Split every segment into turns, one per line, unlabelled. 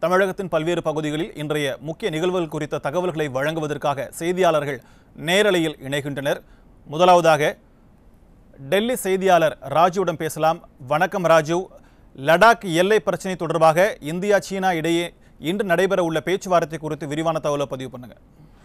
தமிழகத்தின் பல்வேறு பகுதிகளில் இன்றைய முக்கிய நிகழ்வுகள் குறித்த தகவல்களை வழங்குவதற்காக செய்தியாளர்கள் நேரலையில் இணைகின்றனர் முதலாவதாக டெல்லி செய்தியாளர் ராஜுவிடம் பேசலாம் வணக்கம் ராஜு லடாக் எல்லை பிரச்சினை தொடர்பாக இந்தியா சீனா இடையே இன்று நடைபெற உள்ள பேச்சுவார்த்தை குறித்து விரிவான தகவலை பதிவு பண்ணுங்க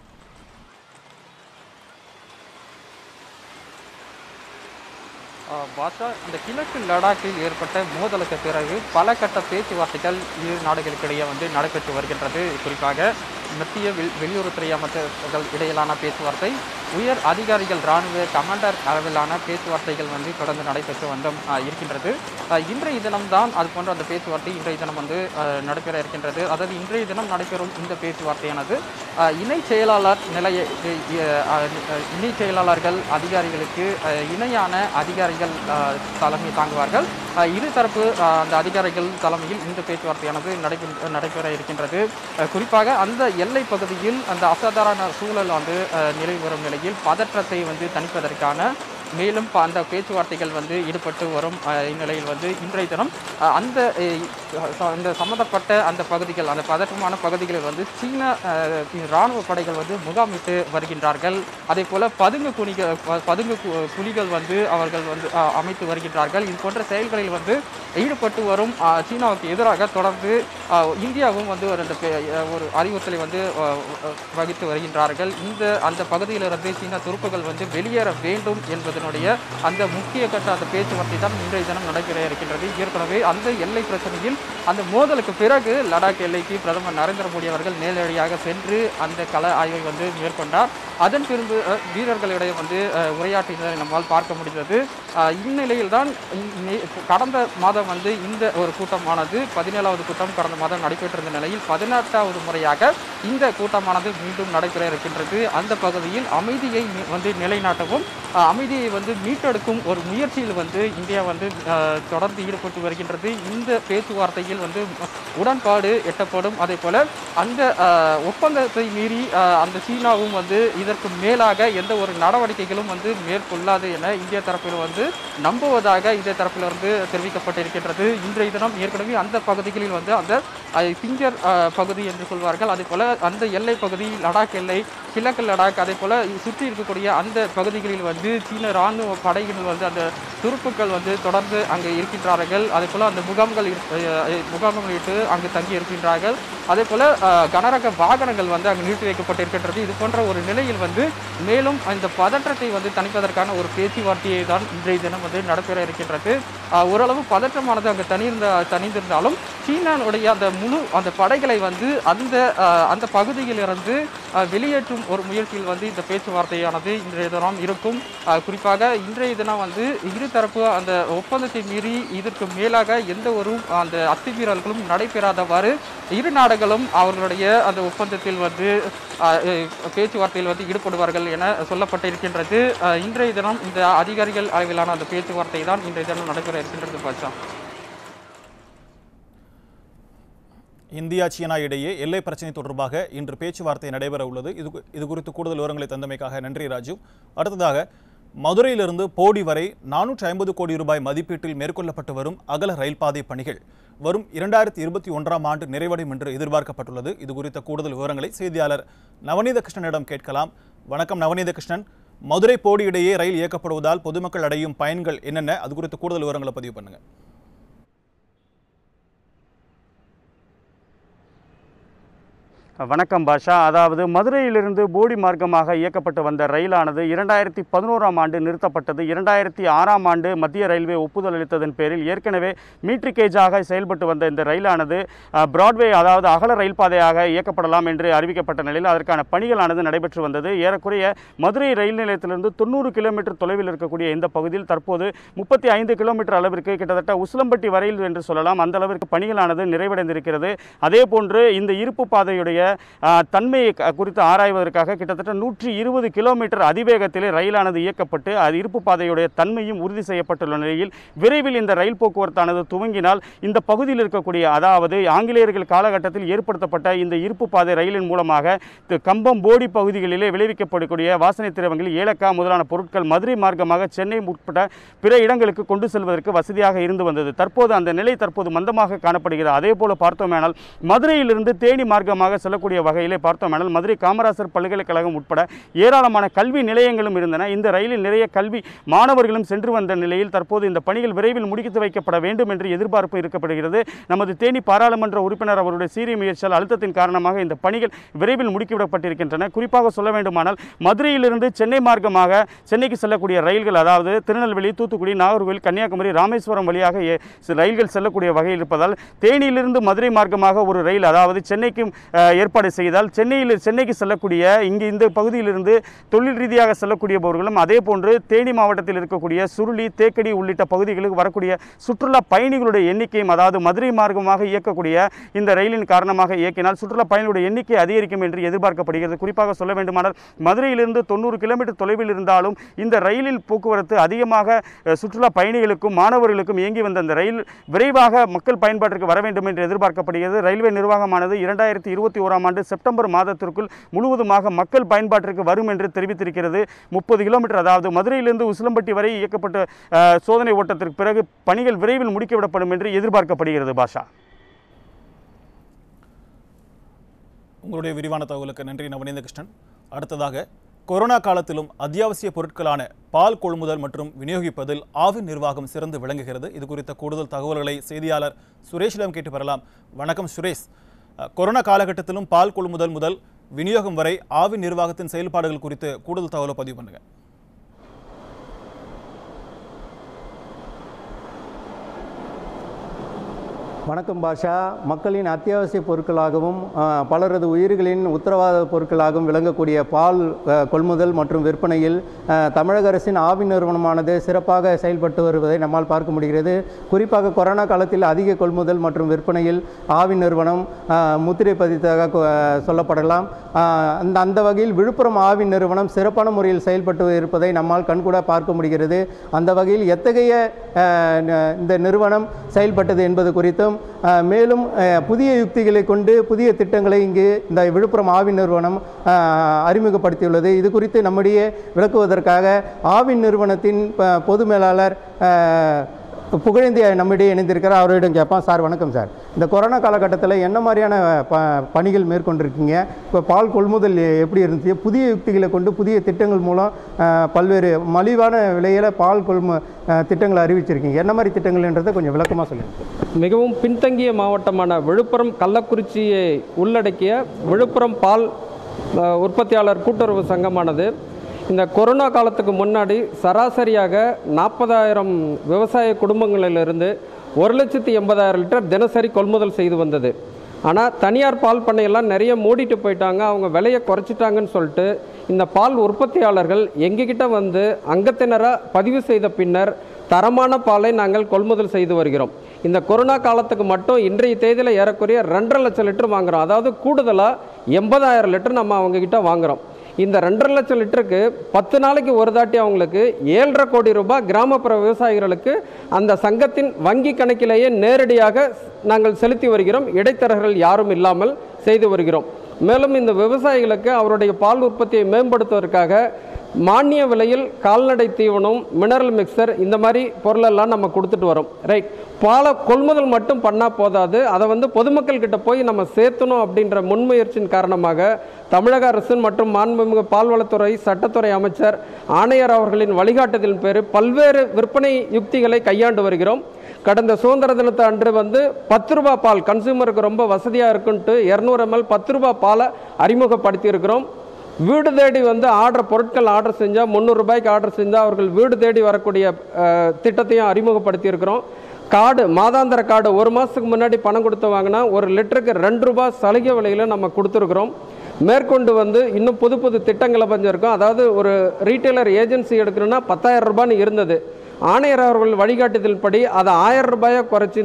ஆஹ் பாஷா அந்த கிழக்கு லடாக்கில் ஏற்பட்ட மோதலுக்கு பிறகு பல கட்ட பேச்சுவார்த்தைகள் இரு நாடுகளுக்கிடையே வந்து நடைபெற்று வருகின்றது குறிப்பாக மத்திய வெள் வெளியுறவுத்துறை அமைச்சர்கள் இடையிலான பேச்சுவார்த்தை உயர் அதிகாரிகள் இராணுவ கமாண்டர் அளவிலான பேச்சுவார்த்தைகள் வந்து தொடர்ந்து நடைபெற்று வந்து ஆஹ் இருக்கின்றது ஆஹ் இன்றைய தினம்தான் அது போன்ற அந்த பேச்சுவார்த்தை இன்றைய தினம் வந்து ஆஹ் நடைபெற இருக்கின்றது அதாவது இன்றைய தினம் நடைபெறும் இந்த பேச்சுவார்த்தையானது ஆஹ் இணை செயலாளர் நிலைய ஆஹ் இணை செயலாளர்கள் அதிகாரிகளுக்கு ஆஹ் இணையான அதிகாரிகள் ஆஹ் தலைமை தாங்குவார்கள் ஆஹ் இருதரப்பு ஆஹ் அந்த அதிகாரிகள் தலைமையில் இந்த பேச்சுவார்த்தையானது நடைபெற நடைபெற இருக்கின்றது ஆஹ் குறிப்பாக அந்த எல்லை பகுதியில் அந்த அசாதாரண சூழல் வந்து ஆஹ் நிலவி வரும் நிலையில் பதற்றத்தை வந்து தணிப்பதற்கான மேலும் ப- அந்த பேச்சுவார்த்தைகள் வந்து ஈடுபட்டு வரும் ஆஹ் இந்நிலையில் வந்து இன்றைய தினம் ஆஹ் அந்த அஹ், ச- இந்த சம்பந்தப்பட்ட அந்த பகுதிகள் அந்த பதற்றமான பகுதிகளில் வந்து சீன ஆஹ், இராணுவ படைகள் வந்து முகாமிட்டு வருகின்றார்கள் அதே போல பதுங்கு குணிகள் ப- பதுங்கு கு- குழிகள் வந்து அவர்கள் வந்து ஆஹ், அமைத்து வருகின்றார்கள் இது போன்ற செயல்களில் வந்து ஈடுபட்டு வரும் ஆஹ், சீனாவுக்கு எதிராக தொடர்ந்து ஆஹ், இந்தியாவும் வந்து ஒரு இந்த பே- ஒரு அறிவுறுத்தலை வந்து ஆஹ், வகித்து வருகின்றார்கள் இந்த அந்த பகுதியிலிருந்து சீன துருப்புகள் வந்து வெளியேற வேண்டும் என்பதனுடைய அந்த முக்கிய கட்ட அந்த பேச்சுவார்த்தை தான் இன்றைய தினம் நடைபெற இருக்கின்றது ஏற்கனவே அந்த எல்லை பிரச்சனையில் அந்த மோதலுக்கு பிறகு லடாக் எல்லைக்கு பிரதமர் நரேந்திர மோடி அவர்கள் நேரடியாக சென்று அந்த கள ஆய்வை வந்து மேற்கொண்டார் அதன் பின்பு அஹ், வீரர்களிடையே வந்து அஹ், உரையாற்றியதை நம்மால் பார்க்க முடிந்தது அஹ், இந்நிலையில் தான் கடந்த மாதம் வந்து இந்த ஒரு கூட்டமானது பதினேழாவது கூட்டம் கடந்த மாதம் நடைபெற்றிருந்த நிலையில் பதினெட்டாவது முறையாக இந்த கூட்டமானது மீண்டும் நடைபெற இருக்கின்றது அந்த பகுதியில் அமைதியை மீ- வந்து நிலைநாட்டவும் அஹ், அமைதியை வந்து மீட்டெடுக்கும் ஒரு முயற்சியில் வந்து இந்தியா வந்து அஹ், தொடர்ந்து ஈடுபட்டு வருகின்றது இந்த பேச்சுவார்த்தையில் வந்து உடன்பாடு எட்டப்படும் அதே போல அந்த அஹ், ஒப்பந்தத்தை மீறி அஹ், அந்த சீனாவும் வந்து இதற்கு மேலாக எந்த ஒரு நடவடிக்கைகளும் வந்து மேற்கொள்ளாது என இந்திய தரப்பில் வந்து நம்புவதாக இந்திய தரப்பிலிருந்து தெரிவிக்கப்பட்டிருக்கின்றது இன்றைய தினம் ஏற்கனவே அந்த பகுதிகளில் வந்து அந்த அஹ், பிங்கர் அஹ், பகுதி என்று சொல்வார்கள் அதே போல அந்த எல்லை பகுதி லடாக் எல்லை கிழக்கு லடாக் அதே போல சுற்றி இருக்கக்கூடிய அந்த பகுதிகளில் வந்து சீன ராணுவ படைகள் வந்து அந்த துருப்புக்கள் வந்து தொடர்ந்து அங்கே இருக்கின்றார்கள் அதே போல அந்த முகாம்கள் இரு- அஹ், அஹ், முகாம்கள் இட்டு அங்கு தங்கி இருக்கின்றார்கள் அதே போல அஹ், கனரக வாகனங்கள் வந்து அங்கு நிறுத்தி வைக்கப்பட்டிருக்கின்றது இது போன்ற ஒரு நிலையில் வந்து மேலும் இந்த பதற்றத்தை வந்து தணிப்பதற்கான ஒரு பேச்சுவார்த்தையை தான் இன்றைய தினம் வந்து நடைபெற இருக்கின்றது அஹ், ஓரளவு பதற்றமானது அங்கு தனியிருந்த தனிந்திருந்தாலும் சீனானுடைய அந்த முழு அந்த படைகளை வந்து அந்த அஹ், அந்த பகுதியிலிருந்து அஹ், வெளியேற்றும் ஒரு முயற்சியில் வந்து இந்த பேச்சுவார்த்தையானது இன்றைய தினம் இருக்கும் அஹ், குறிப்பாக இன்றைய தினம் வந்து இருதரப்பு அந்த ஒப்பந்தத்தை மீறி இதற்கு மேலாக எந்த ஒரு அந்த அத்துமீறல்களும் நடைபெறாதவாறு இரு நாடுகளும் அவர்களுடைய அந்த ஒப்பந்தத்தில் வந்து அஹ், அஹ், பேச்சுவார்த்தையில் வந்து ஈடுபடுவார்கள் என சொல்லப்பட்டிருக்கின்றது அஹ், இன்றைய தினம் இந்த அதிகாரிகள் அளவிலான அந்த பேச்சுவார்த்தை தான் இன்றைய தினம் நடைபெற இருக்கின்றது பாட்சா
இந்தியா சீனா இடையே எல்லை பிரச்சினை தொடர்பாக இன்று பேச்சுவார்த்தை நடைபெற உள்ளது இது கு- இது குறித்து கூடுதல் விவரங்களை தந்தமைக்காக நன்றி ராஜு அடுத்ததாக மதுரையிலிருந்து போடி வரை நானூற்றி ஐம்பது கோடி ரூபாய் மதிப்பீட்டில் மேற்கொள்ளப்பட்டு வரும் அகல ரயில் பாதை பணிகள் வரும் இரண்டாயிரத்தி இருபத்தி ஒன்றாம் ஆண்டு நிறைவடையும் என்று எதிர்பார்க்கப்பட்டுள்ளது இது குறித்த கூடுதல் விவரங்களை செய்தியாளர் நவநீத கிருஷ்ணனிடம் கேட்கலாம் வணக்கம் நவநீத கிருஷ்ணன் மதுரை போடி இடையே ரயில் இயக்கப்படுவதால் பொதுமக்கள் அடையும் பயன்கள் என்னென்ன அது குறித்த கூடுதல் விவரங்களை பதிவு பண்ணுங்க
வணக்கம் பாஷா அதாவது மதுரையிலிருந்து போடி மார்க்கமாக இயக்கப்பட்டு வந்த ரயிலானது இரண்டாயிரத்தி பதினோராம் ஆண்டு நிறுத்தப்பட்டது இரண்டாயிரத்தி ஆறாம் ஆண்டு மத்திய ரயில்வே ஒப்புதல் அளித்ததன் பேரில் ஏற்கனவே மீட்டர் கேஜாக செயல்பட்டு வந்த இந்த ரயிலானது அஹ், பிராட்வே அதாவது அகல ரயில் பாதையாக இயக்கப்படலாம் என்று அறிவிக்கப்பட்ட நிலையில் அதற்கான பணிகளானது நடைபெற்று வந்தது ஏறக்குறைய மதுரை ரயில் நிலையத்திலிருந்து தொண்ணூறு கிலோமீட்டர் தொலைவில் இருக்கக்கூடிய இந்த பகுதியில் தற்போது முப்பத்தி ஐந்து கிலோமீட்டர் அளவிற்கு கிட்டத்தட்ட உசிலம்பட்டி வரையில் என்று சொல்லலாம் அந்த அளவிற்கு பணிகளானது நிறைவடைந்திருக்கிறது அதே போன்று இந்த இருப்பு பாதையுடைய ஆ, தன்மையை க- குறித்து ஆராய்வதற்காக கிட்டத்தட்ட நூற்றி இருபது கிலோமீட்டர் அதிவேகத்திலே ரயிலானது இயக்கப்பட்டு அது இருப்பு பாதையுடைய தன்மையும் உறுதி செய்யப்பட்டுள்ள நிலையில் விரைவில் இந்த ரயில் போக்குவரத்தானது துவங்கினால் இந்த பகுதியில் இருக்கக்கூடிய அதாவது ஆங்கிலேயர்கள் காலகட்டத்தில் ஏற்படுத்தப்பட்ட இந்த இருப்பு பாதை ரயிலின் மூலமாக தி- கம்பம் போடி பகுதிகளிலே விளைவிக்கப்படக்கூடிய வாசனை திரவங்கள் ஏலக்காய் முதலான பொருட்கள் மதுரை மார்க்கமாக சென்னை உட்பட்ட பிற இடங்களுக்கு கொண்டு செல்வதற்கு வசதியாக இருந்து வந்தது தற்போது அந்த நிலை தற்போது மந்தமாக காணப்படுகிறது அதே போல பார்த்தோமேனால் மதுரையிலிருந்து தேனி மார்க்கமாக செல்லக்கூடிய வகையிலே பார்த்தோமேனால் மதுரை காமராசர் பல்கலைக்கழகம் உட்பட ஏராளமான கல்வி நிலையங்களும் இருந்தன இந்த ரயிலில் நிறைய கல்வி மாணவர்களும் சென்று வந்த நிலையில் தற்போது இந்த பணிகள் விரைவில் முடித்து வைக்கப்பட வேண்டும் என்று எதிர்பார்ப்பு இருக்கப்படுகிறது நமது தேனி பாராளுமன்ற உறுப்பினர் அவருடைய சீரிய முயற்சியால் அழுத்தத்தின் காரணமாக இந்த பணிகள் விரைவில் முடுக்கிவிடப்பட்டிருக்கின்றன குறிப்பாக சொல்ல வேண்டுமானால் மதுரையிலிருந்து சென்னை மார்க்கமாக சென்னைக்கு செல்லக்கூடிய ரயில்கள் அதாவது திருநெல்வேலி தூத்துக்குடி நாகர்கோவில் கன்னியாகுமரி ராமேஸ்வரம் வழியாக ஏ- சி- ரயில்கள் செல்லக்கூடிய வகையில் இருப்பதால் தேனியிலிருந்து மதுரை மார்க்கமாக ஒரு ரயில் அதாவது சென்னைக்கும் அஹ், ஏற்பாடு செய்தால் சென்னையில் சென்னைக்கு செல்லக்கூடிய இங்கு இந்த பகுதியிலிருந்து தொழில் ரீதியாக செல்லக்கூடியவர்களும் அதே போன்று தேனி மாவட்டத்தில் இருக்கக்கூடிய சுருளி தேக்கடி உள்ளிட்ட பகுதிகளுக்கு வரக்கூடிய சுற்றுலா பயணிகளுடைய எண்ணிக்கையும் அதாவது மதுரை மார்க்கமாக இயக்கக்கூடிய இந்த ரயிலின் காரணமாக இயக்கினால் சுற்றுலா பயணிகளுடைய எண்ணிக்கை அதிகரிக்கும் என்று எதிர்பார்க்கப்படுகிறது குறிப்பாக சொல்ல வேண்டுமானால் மதுரையிலிருந்து தொண்ணூறு கிலோமீட்டர் தொலைவில் இருந்தாலும் இந்த ரயிலில் போக்குவரத்து அதிகமாக அஹ், சுற்றுலா பயணிகளுக்கும் மாணவர்களுக்கும் இயங்கி வந்த அந்த ரயில் விரைவாக மக்கள் பயன்பாட்டிற்கு வர வேண்டும் என்று எதிர்பார்க்கப்படுகிறது ரயில்வே நிர்வாகமானது இரண்டாயிரத்தி இருபத்தி ஓராம் ஆண்டு செப்டம்பர் மாதத்திற்குள் முழுவதுமாக மக்கள் பயன்பாட்டிற்கு வரும் என்று தெரிவித்திருக்கிறது முப்பது கிலோமீட்டர் அதாவது மதுரையிலிருந்து உசிலம்பட்டி வரை இயக்கப்பட்ட அஹ், சோதனை ஓட்டத்திற்கு பிறகு பணிகள் விரைவில் முடுக்கிவிடப்படும் என்று எதிர்பார்க்கப்படுகிறது பாஷா
உங்களுடைய விரிவான தகவலுக்கு நன்றி நவநீத கிருஷ்ணன் அடுத்ததாக கொரோனா காலத்திலும் அத்தியாவசிய பொருட்களான பால் கொள்முதல் மற்றும் விநியோகிப்பதில் ஆவின் நிர்வாகம் சிறந்து விளங்குகிறது இது குறித்த கூடுதல் தகவல்களை செய்தியாளர் சுரேஷிடம் கேட்டு பெறலாம் வணக்கம் சுரேஷ் அஹ், கொரோனா காலகட்டத்திலும் பால் கொள்முதல் முதல் விநியோகம் வரை ஆவின் நிர்வாகத்தின் செயல்பாடுகள் குறித்து கூடுதல் தகவலை பதிவு பண்ணுங்க
வணக்கம் பாஷா மக்களின் அத்தியாவசிய பொருட்களாகவும் ஆ, பலரது உயிர்களின் உத்தரவாத பொருட்களாகவும் விளங்கக்கூடிய பால் ஆ, கொள்முதல் மற்றும் விற்பனையில் ஆ, தமிழக அரசின் ஆவி நிறுவனமானது சிறப்பாக செயல்பட்டு வருவதை நம்மால் பார்க்க முடிகிறது குறிப்பாக கொரோனா காலத்தில் அதிக கொள்முதல் மற்றும் விற்பனையில் ஆவி நிறுவனம் ஆ, முத்திரை பதித்ததாக கொ- சொல்லப்படலாம் ஆ, அந்த அந்த வகையில் விழுப்புரம் ஆவி நிறுவனம் சிறப்பான முறையில் செயல்பட்டு இருப்பதை நம்மால் கண்கூட பார்க்க முடிகிறது அந்த வகையில் எத்தகைய ஆ, ந- இந்த நிறுவனம் செயல்பட்டது என்பது குறித்தும் ஆ, மேலும் ஆ, புதிய யுக்திகளை கொண்டு புதிய திட்டங்களை இங்கு இந்த விழுப்புரம் ஆவின் நிறுவனம் ஆ, அறிமுகப்படுத்தியுள்ளது இது குறித்து நம்மிடையே விளக்குவதற்காக ஆவின் நிறுவனத்தின் ப- பொது மேலாளர் ஆ, புகழேந்தி நம்மிடையே இணைந்திருக்கிறார் அவரிடம் கேட்பான் சார் வணக்கம் சார் இந்த கொரோனா காலகட்டத்தில் என்ன மாதிரியான ப பணிகள் மேற்கொண்டிருக்கீங்க இப்போ பால் கொள்முதல் எப்படி இருந்துச்சு புதிய யுக்திகளை கொண்டு புதிய திட்டங்கள் மூலம் அஹ், பல்வேறு மலிவான விலையில் பால் கொள்மு அஹ், திட்டங்களை அறிவிச்சிருக்கீங்க என்ன மாதிரி திட்டங்கள்ன்றதை கொஞ்சம் விளக்கமாக சொல்லுங்கள்
மிகவும் பின்தங்கிய மாவட்டமான விழுப்புரம் கள்ளக்குறிச்சியை உள்ளடக்கிய விழுப்புரம் பால் அஹ், உற்பத்தியாளர் கூட்டுறவு சங்கமானது இந்த கொரோனா காலத்துக்கு முன்னாடி சராசரியாக நாற்பதாயிரம் விவசாய குடும்பங்களிலிருந்து ஒரு லட்சத்தி எண்பதாயிரம் லிட்டர் தினசரி கொள்முதல் செய்து வந்தது ஆனால் தனியார் பால் பண்ணையெல்லாம் நிறைய மூடிட்டு போயிட்டாங்க அவங்க விலையை குறைச்சிட்டாங்கன்னு சொல்லிட்டு இந்த பால் உற்பத்தியாளர்கள் எங்ககிட்ட வந்து அங்கத்தினராக பதிவு செய்த பின்னர் தரமான பாலை நாங்கள் கொள்முதல் செய்து வருகிறோம் இந்த கொரோனா காலத்துக்கு மட்டும் இன்றைய தேதியில் ஏறக்குறைய ரெண்டரை லட்சம் லிட்டர் வாங்குறோம் அதாவது கூடுதலாக எண்பதாயிரம் லிட்டர் நம்ம அவங்கக்கிட்ட வாங்குறோம் இந்த ரெண்டரை லட்சம் லிட்டருக்கு பத்து நாளைக்கு ஒரு தாட்டி அவங்களுக்கு ஏழரை கோடி ரூபாய் கிராமப்புற விவசாயிகளுக்கு அந்த சங்கத்தின் வங்கி கணக்கிலேயே நேரடியாக நாங்கள் செலுத்தி வருகிறோம் இடைத்தரகர்கள் யாரும் இல்லாமல் செய்து வருகிறோம் மேலும் இந்த விவசாயிகளுக்கு அவருடைய பால் உற்பத்தியை மேம்படுத்துவதற்காக மானிய விலையில் கால்நடை தீவனம் மினரல் மிக்சர் இந்த மாதிரி பொருளெல்லாம் நம்ம கொடுத்துட்டு வரோம் ரைட் பாலை கொள்முதல் மட்டும் பண்ணால் போதாது அதை வந்து பொதுமக்கள் கிட்ட போய் நம்ம சேர்த்தணும் அப்படின்ற முன்முயற்சியின் காரணமாக தமிழக அரசு மற்றும் மாண்புமிகு பால்வளத்துறை சட்டத்துறை அமைச்சர் ஆணையர் அவர்களின் வழிகாட்டுதலின் பேர் பல்வேறு விற்பனை யுக்திகளை கையாண்டு வருகிறோம் கடந்த சுதந்திர தினத்து அன்று வந்து பத்து ரூபா பால் கன்சூமருக்கு ரொம்ப வசதியாக இருக்குன்ட்டு இரநூறு எம்எல் பத்து ரூபா பாலை அறிமுகப்படுத்தி இருக்கிறோம் வீடு தேடி வந்து ஆர்டர் பொருட்கள் ஆர்டர் செஞ்சால் முந்நூறு ரூபாய்க்கு ஆர்டர் செஞ்சால் அவர்கள் வீடு தேடி வரக்கூடிய அஹ், திட்டத்தையும் அறிமுகப்படுத்தி இருக்கிறோம் கார்டு மாதாந்திர கார்டு ஒரு மாதத்துக்கு முன்னாடி பணம் கொடுத்து வாங்கினா ஒரு லிட்டருக்கு ரெண்டு ரூபாய் சலுகை விலையில் நம்ம கொடுத்துருக்குறோம் மேற்கொண்டு வந்து இன்னும் புது புது திட்டங்களை பஞ்சிருக்கோம் அதாவது ஒரு ரீட்டைலர் ஏஜென்சி எடுக்கணும்னா பத்தாயிரம் ரூபான்னு இருந்தது ஆணையர் அவர்கள் வழிகாட்டுதல் படி அதை ஆயிரம் ரூபாயை குறைச்சி இந்த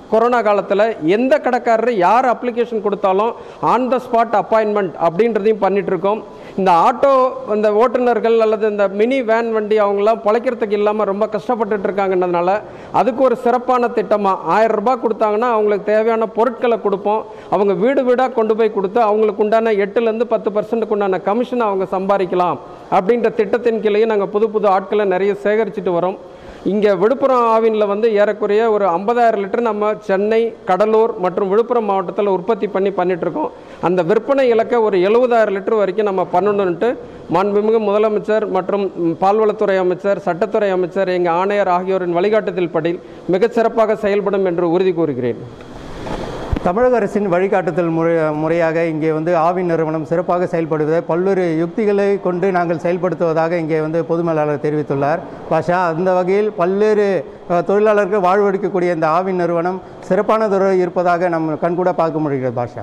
கொரோனா காலத்தில் எந்த கடைக்காரர் யார் அப்ளிகேஷன் கொடுத்தாலும் ஆன் த ஸ்பாட் அப்பாயின்மெண்ட் அப்படின்றதையும் பண்ணிட்டு இருக்கோம் இந்த ஆட்டோ இந்த ஓட்டுநர்கள் அல்லது இந்த மினி வேன் வண்டி அவங்களாம் பிழைக்கிறதுக்கு இல்லாமல் ரொம்ப கஷ்டப்பட்டுட்டு இருக்காங்கன்றதுனால அதுக்கு ஒரு சிறப்பான திட்டமாக ஆயிரம் ரூபாய் கொடுத்தாங்கன்னா அவங்களுக்கு தேவையான பொருட்களை கொடுப்போம் அவங்க வீடு வீடாக கொண்டு போய் கொடுத்து அவங்களுக்கு உண்டான எட்டுலேருந்து பத்து பர்சன்ட்டுக்கு உண்டான கமிஷனை அவங்க சம்பாதிக்கலாம் அப்படின்ற திட்டத்தின் கீழேயே நாங்கள் புது புது ஆட்களை நிறைய சேகரிச்சுட்டு வரோம் இங்கே விழுப்புரம் ஆவினில் வந்து ஏறக்குறைய ஒரு ஐம்பதாயிரம் லிட்டர் நம்ம சென்னை கடலூர் மற்றும் விழுப்புரம் மாவட்டத்தில் உற்பத்தி பண்ணி பண்ணிகிட்ருக்கோம் அந்த விற்பனை இலக்கை ஒரு எழுபதாயிரம் லிட்டர் வரைக்கும் நம்ம பண்ணணுன்ட்டு மாண்புமிகு முதலமைச்சர் மற்றும் ம், பால்வளத்துறை அமைச்சர் சட்டத்துறை அமைச்சர் எங்கள் ஆணையர் ஆகியோரின் வழிகாட்டுதல் படி மிகச் சிறப்பாக செயல்படும் என்று உறுதி கூறுகிறேன்
தமிழக அரசின் வழிகாட்டுதல் முறை முறையாக இங்கே வந்து ஆவின் நிறுவனம் சிறப்பாக செயல்படுவதை பல்வேறு யுக்திகளை கொண்டு நாங்கள் செயல்படுத்துவதாக இங்கே வந்து பொது மேலாளர் தெரிவித்துள்ளார் பாஷா அந்த வகையில் பல்வேறு அஹ், தொழிலாளர்கள் வாழ்வளிக்கக்கூடிய இந்த ஆவின் நிறுவனம் சிறப்பான துறை இருப்பதாக நம்ம கண்கூட பார்க்க முடிகிறது பாஷா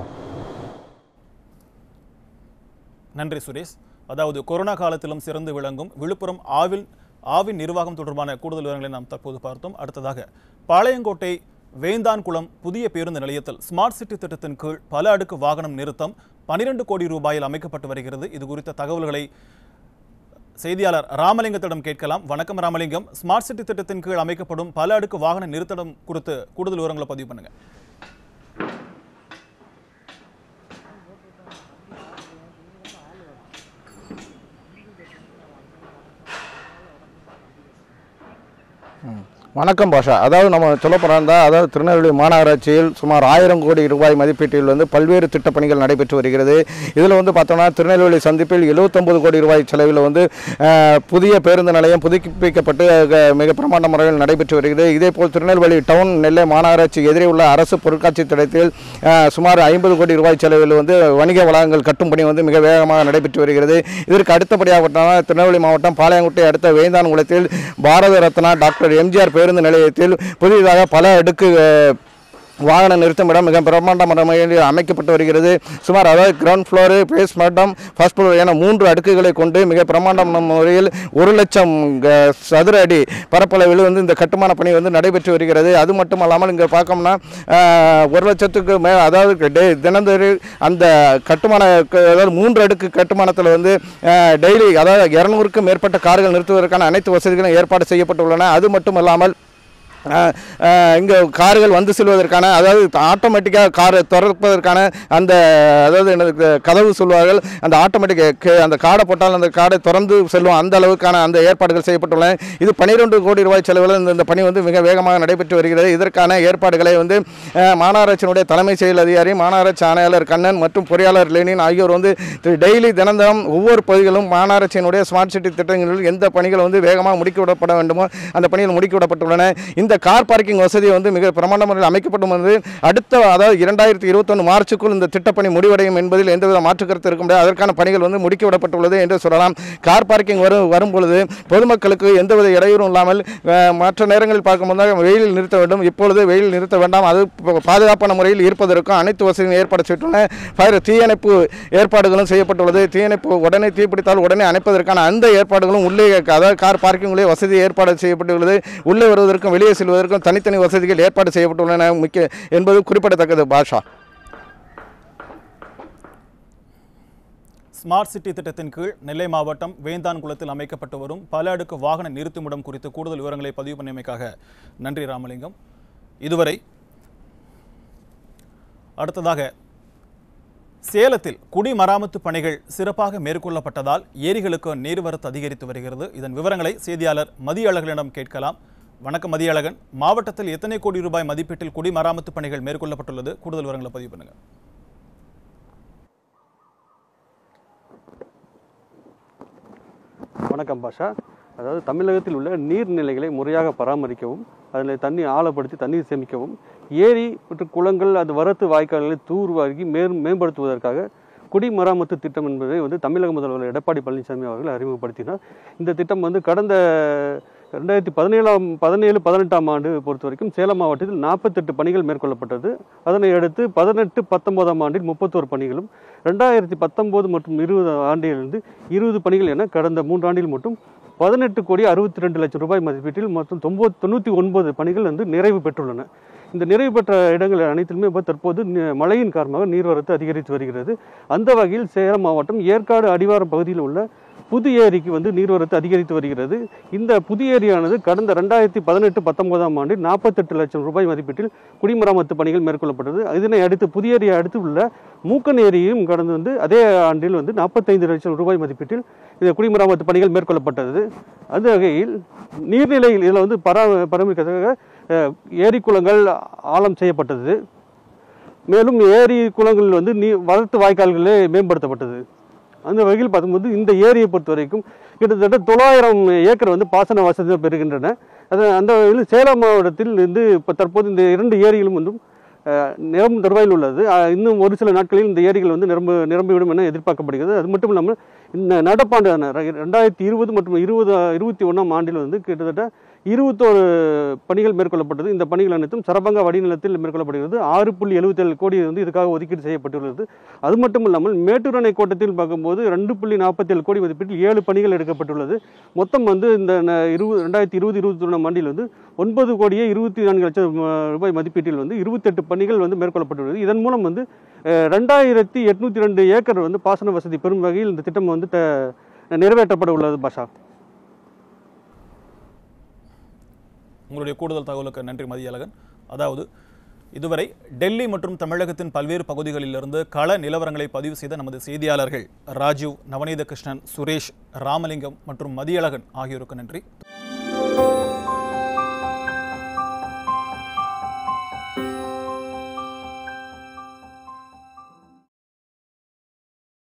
நன்றி சுரேஷ் அதாவது கொரோனா காலத்திலும் சிறந்து விளங்கும் விழுப்புரம் ஆவில் ஆவின் நிர்வாகம் தொடர்பான கூடுதல் விவரங்களை நாம் தற்போது பார்த்தோம் அடுத்ததாக பாளையங்கோட்டை வேந்தான்குளம் புதிய பேருந்து நிலையத்தில் ஸ்மார்ட் சிட்டி திட்டத்தின் கீழ் பல அடுக்கு வாகனம் நிறுத்தம் பனிரெண்டு கோடி ரூபாயில் அமைக்கப்பட்டு வருகிறது இது குறித்த தகவல்களை செய்தியாளர் ராமலிங்கத்திடம் கேட்கலாம் வணக்கம் ராமலிங்கம் ஸ்மார்ட் சிட்டி திட்டத்தின் கீழ் அமைக்கப்படும் பல அடுக்கு வாகன நிறுத்தம் குறித்து கூடுதல் விவரங்களை பதிவு பண்ணுங்க
வணக்கம் பாஷா அதாவது நம்ம சொல்ல போகிறோம்னா அதாவது திருநெல்வேலி மாநகராட்சியில் சுமார் ஆயிரம் கோடி ரூபாய் மதிப்பீட்டில் வந்து பல்வேறு திட்டப்பணிகள் நடைபெற்று வருகிறது இதில் வந்து பார்த்தோம்னா திருநெல்வேலி சந்திப்பில் 79 கோடி ரூபாய் செலவில் வந்து அஹ், புதிய பேருந்து நிலையம் புதுப்பிக்கப்பட்டு அஹ், மிக பிரமாண்ட முறையில் நடைபெற்று வருகிறது இதேபோல் திருநெல்வேலி டவுன் நெல்லை மாநகராட்சி எதிரே உள்ள அரசு பொருட்காட்சி திட்டத்தில் அஹ், சுமார் ஐம்பது கோடி ரூபாய் செலவில் வந்து வணிக வளாகங்கள் கட்டும் பணி வந்து மிக வேகமாக நடைபெற்று வருகிறது இதற்கு அடுத்தபடியாக பார்த்தோம்னா திருநெல்வேலி மாவட்டம் பாளையங்குட்டை அடுத்த வேந்தான்குளத்தில் பாரத ரத்னா டாக்டர் எம்ஜிஆர் பேருந்து நிலையத்தில் புதிதாக பல அடுக்கு அஹ், வாகன நிறுத்தமிடம் மிக பிரம்மாண்ட முறையில் அமைக்கப்பட்டு வருகிறது சுமார் அதாவது கிரவுண்ட் ஃப்ளோரு பேஸ் மட்டம் ஃபர்ஸ்ட் ஃப்ளோர் என மூன்று அடுக்குகளை கொண்டு மிக பிரம்மாண்ட முறையில் ஒரு லட்சம் க- சதுர அடி பரப்பளவில் வந்து இந்த கட்டுமான பணி வந்து நடைபெற்று வருகிறது அது மட்டும் அல்லாமல் இங்கே பார்க்கோம்னா அஹ், ஒரு லட்சத்துக்கு மே அதாவது டே தினந்தரி அந்த கட்டுமான க- அதாவது மூன்று அடுக்கு கட்டுமானத்தில் வந்து டெய்லி அதாவது இரநூறுக்கும் மேற்பட்ட கார்கள் நிறுத்துவதற்கான அனைத்து வசதிகளும் ஏற்பாடு செய்யப்பட்டுள்ளன அது மட்டும் அல்லாமல் இங்கே கார்கள் வந்து செல்வதற்கான அதாவது ஆட்டோமேட்டிக்காக காரை திறப்பதற்கான அந்த அதாவது என்னது க- கதவு சொல்வார்கள் அந்த ஆட்டோமேட்டிக் அந்த காடை போட்டால் அந்த காடை திறந்து செல்லும் அந்த அளவுக்கான அந்த ஏற்பாடுகள் செய்யப்பட்டுள்ளன இது பன்னிரெண்டு கோடி ரூபாய் செலவில் இந்த இந்த பணி வந்து மிக வேகமாக நடைபெற்று வருகிறது இதற்கான ஏற்பாடுகளை வந்து அஹ், மாநகராட்சியினுடைய தலைமை செயல் அதிகாரி மாநகராட்சி ஆணையாளர் கண்ணன் மற்றும் பொறியாளர் லெனின் ஆகியோர் வந்து டெய்லி தினந்தம் ஒவ்வொரு பகுதிகளும் மாநகராட்சியினுடைய ஸ்மார்ட் சிட்டி திட்டங்களில் எந்த பணிகள் வந்து வேகமாக முடுக்கிவிடப்பட வேண்டுமோ அந்த பணிகள் முடுக்கிவிடப்பட்டுள்ளன இந்த கார் பார்க்கிங் வசதி வந்து மிக பிரமாண்ட முறையில் அமைக்கப்படும் வந்து அடுத்த அதாவது இரண்டாயிரத்தி இருபத்தொன்று மார்ச்சுக்குள் இந்த திட்டப்பணி முடிவடையும் என்பதில் எந்தவித மாற்று கருத்து இருக்க முடியாது அதற்கான பணிகள் வந்து முடுக்கிவிடப்பட்டுள்ளது என்று சொல்லலாம் கார் பார்க்கிங் வரும் வரும் பொழுது பொதுமக்களுக்கு எந்தவித இடையூறும் இல்லாமல் அஹ், மற்ற நேரங்களில் பார்க்கும்போது தான் வெயிலில் நிறுத்த வேண்டும் இப்பொழுது வெயில் நிறுத்த வேண்டாம் அது ப- பாதுகாப்பான முறையில் இருப்பதற்கும் அனைத்து வசதியும் ஏற்பாடு செய்துள்ளன ஃபயர் தீயணைப்பு ஏற்பாடுகளும் செய்யப்பட்டுள்ளது தீயணைப்பு உடனே தீப்பிடித்தால் உடனே அணைப்பதற்கான அந்த ஏற்பாடுகளும் உள்ளே அதாவது கார் பார்க்கிங்களே வசதி ஏற்பாடு செய்யப்பட்டுள்ளது உள்ளே வருவதற்கும் வெளியே செல்வதற்கும் தனித்தனி வசதிகள் ஏற்பாடு செய்யப்பட்டுள்ளன முக்கிய என்பது குறிப்பிடத்தக்கது பாஷா
ஸ்மார்ட் சிட்டி திட்டத்தின் கீழ் நெல்லை மாவட்டம் வேந்தான்குளத்தில் அமைக்கப்பட்டு வரும் பல அடுக்கு வாகன நிறுத்துமிடம் குறித்து கூடுதல் விவரங்களை பதிவு பண்ணியமைக்காக நன்றி ராமலிங்கம் இதுவரை அடுத்ததாக சேலத்தில் குடிமராமத்து பணிகள் சிறப்பாக மேற்கொள்ளப்பட்டதால் ஏரிகளுக்கு நீர்வரத்து அதிகரித்து வருகிறது இதன் விவரங்களை செய்தியாளர் மதியழகனிடம் கேட்கலாம் வணக்கம் மதியழகன் மாவட்டத்தில் எத்தனை கோடி ரூபாய் மதிப்பீட்டில் குடிமராமத்து பணிகள் மேற்கொள்ளப்பட்டுள்ளது கூடுதல் விவரங்களை பதிவு பண்ணுங்க
வணக்கம் பாஷா அதாவது தமிழகத்தில் உள்ள நீர்நிலைகளை முறையாக பராமரிக்கவும் அதில் தண்ணி ஆழப்படுத்தி தண்ணீர் சேமிக்கவும் ஏரி மற்றும் குளங்கள் அது வரத்து வாய்க்கால்களை தூர்வாகி மேம் மேம்படுத்துவதற்காக குடிமராமத்து திட்டம் என்பதை வந்து தமிழக முதல்வர் எடப்பாடி பழனிசாமி அவர்கள் அறிமுகப்படுத்தினார் இந்த திட்டம் வந்து கடந்த ரெண்டாயிரத்தி பதினேழாம் பதினேழு பதினெட்டாம் ஆண்டு பொறுத்த வரைக்கும் சேலம் மாவட்டத்தில் நாற்பத்தெட்டு பணிகள் மேற்கொள்ளப்பட்டது அதனை அடுத்து பதினெட்டு பத்தொன்பதாம் ஆண்டில் முப்பத்தோரு பணிகளும் ரெண்டாயிரத்தி பத்தொம்போது மற்றும் இருபது ஆண்டிலிருந்து இருபது பணிகள் என கடந்த மூன்று ஆண்டில் மட்டும் பதினெட்டு கோடி அறுபத்தி ரெண்டு லட்சம் ரூபாய் மதிப்பீட்டில் மொத்தம் தொம்பது தொண்ணூற்றி ஒன்பது பணிகள் வந்து நிறைவு பெற்றுள்ளன இந்த நிறைவு பெற்ற இடங்கள் அனைத்திலுமே இப்போ தற்போது நி- மழையின் காரணமாக நீர்வரத்து அதிகரித்து வருகிறது அந்த வகையில் சேலம் மாவட்டம் ஏற்காடு அடிவார பகுதியில் உள்ள புது ஏரிக்கு வந்து நீர்வரத்து அதிகரித்து வருகிறது இந்த புது ஏரியானது கடந்த ரெண்டாயிரத்தி பதினெட்டு பத்தொன்பதாம் ஆண்டு நாற்பத்தெட்டு லட்சம் ரூபாய் மதிப்பீட்டில் குடிமராமத்து பணிகள் மேற்கொள்ளப்பட்டது இதனை அடுத்து புதிய ஏரியை அடுத்து உள்ள மூக்கன் ஏரியும் கடந்து வந்து அதே ஆண்டில் வந்து நாற்பத்தைந்து லட்சம் ரூபாய் மதிப்பீட்டில் இந்த குடிமராமத்து பணிகள் மேற்கொள்ளப்பட்டது அந்த வகையில் நீர்நிலையில் இதில் வந்து பரா பராமரிக்கிறதுக்காக அஹ், ஏரி குளங்கள் ஆழம் செய்யப்பட்டது மேலும் ஏரி குளங்கள் வந்து நீ வளர்த்து வாய்க்கால்களே மேம்படுத்தப்பட்டது அந்த வகையில் பார்க்கும்போது இந்த ஏரியை பொறுத்த வரைக்கும் கிட்டத்தட்ட தொள்ளாயிரம் ஏக்கர் வந்து பாசன வசதி பெறுகின்றன அது அந்த வகையில் சேலம் மாவட்டத்தில் இருந்து இப்போ தற்போது இந்த இரண்டு ஏரிகளும் வந்து அஹ், நிரம்பும் தருவாயில் உள்ளது அஹ், இன்னும் ஒரு சில நாட்களில் இந்த ஏரிகள் வந்து நிரம்ப நிரம்பிவிடும் என எதிர்பார்க்கப்படுகிறது அது மட்டும் இல்லாமல் இந்த நடப்பாண்டான ரெ- ரெண்டாயிரத்தி இருபது மற்றும் இருபது இருபத்தி ஒன்றாம் ஆண்டில் வந்து கிட்டத்தட்ட இருபத்தோரு பணிகள் மேற்கொள்ளப்பட்டது இந்த பணிகள் அனைத்தும் சரபங்கா வடிநிலத்தில் மேற்கொள்ளப்படுகிறது ஆறு புள்ளி எழுபத்தேழு கோடி வந்து இதுக்காக ஒதுக்கீடு செய்யப்பட்டுள்ளது அது மட்டும் இல்லாமல் மேட்டூர் அணை கோட்டத்தில் பார்க்கும்போது ரெண்டு புள்ளி நாற்பத்தேழு கோடி மதிப்பீட்டில் ஏழு பணிகள் எடுக்கப்பட்டுள்ளது மொத்தம் வந்து இந்த ந- இருபது ரெண்டாயிரத்தி இருபது இருபத்தி ஒன்றாம் ஆண்டில் வந்து ஒன்பது கோடியே இருபத்தி நான்கு லட்சம் அஹ், ரூபாய் மதிப்பீட்டில் வந்து இருபத்தெட்டு பணிகள் வந்து மேற்கொள்ளப்பட்டுள்ளது இதன் மூலம் வந்து அஹ், ரெண்டாயிரத்தி எட்நூத்தி ரெண்டு ஏக்கர் வந்து பாசன வசதி பெறும் வகையில் இந்த திட்டம் வந்து த- நிறைவேற்றப்பட உள்ளது பாஷா
உங்களுடைய கூடுதல் தகவலுக்கு நன்றி மதியழகன் அதாவது இதுவரை டெல்லி மற்றும் தமிழகத்தின் பல்வேறு பகுதிகளிலிருந்து கள நிலவரங்களை பதிவு செய்த நமது செய்தியாளர்கள் ராஜீவ் நவநீத கிருஷ்ணன் சுரேஷ் ராமலிங்கம் மற்றும் மதியழகன் ஆகியோருக்கு நன்றி